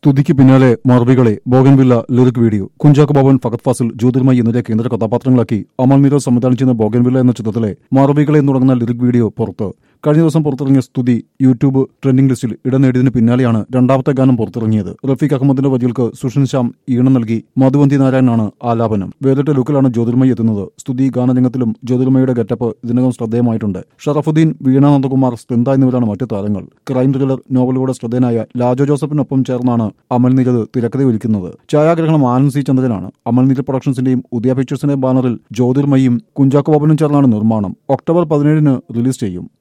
സ്തുതിക്ക് പിന്നാലെ മറവികളെ Bougainvillea lyric video Kunchacko Boban Fahadh Faasil Jyothirmayi എന്നിവരെ കേന്ദ്ര കഥാപാത്രങ്ങളാക്കി അമൽ നീരവ് സംവിധാനം ചെയ്യുന്ന ബോഗൻവില്ല എന്ന ചിത്രത്തിലെ മറവികളെ എന്ന് തുടങ്ങുന്ന ലിറിക് വീഡിയോ പുറത്ത് കഴിഞ്ഞ ദിവസം പുറത്തിറങ്ങിയ സ്തുതി യൂട്യൂബ് ട്രെൻഡിംഗ് ലിസ്റ്റിൽ ഇടം നേടിയതിന് പിന്നാലെയാണ് രണ്ടാമത്തെ ഗാനം പുറത്തിറങ്ങിയത് റഫീഖ് അഹമ്മദിന്റെ വരികൾക്ക് സുഷിൻ ശ്യാം ഈണം നൽകി മധുവന്തി നാരായണനാണ് ആലാപനം വേറിട്ട ലുക്കിലാണ് ജ്യോതിർമയി എത്തുന്നത് സ്തുതി ഗാനരംഗത്തിലും ജ്യോതിർമയുടെ ഗെറ്റപ്പ് ഇതിനകം ശ്രദ്ധേയമായിട്ടുണ്ട് ഷറഫുദ്ദീൻ വീണ നന്ദകുമാർ സ്തെന്ത എന്നിവരാണ് മറ്റു താരങ്ങൾ ക്രൈം ത്രില്ലർ നോവലിലൂടെ ശ്രദ്ധേയനായ ലാജോ ജോസഫിനൊപ്പം ചേർന്നാണ് അമൽ നീരത് തിരക്കഥയൊരുക്കുന്നത് ഛായാഗ്രഹണം ആനന്ദ് സി ചന്ദ്രനാണ് അമൽ നീരത് പ്രൊഡക്ഷൻസിന്റെയും ഉദയ പിക്ചേഴ്സിന്റെ ബാനറിൽ ജ്യോതിർമയും കുഞ്ചാക്കോ ബാബനും ചേർന്നാണ് നിർമ്മാണം ഒക്ടോബർ പതിനേഴിന് റിലീസ് ചെയ്യും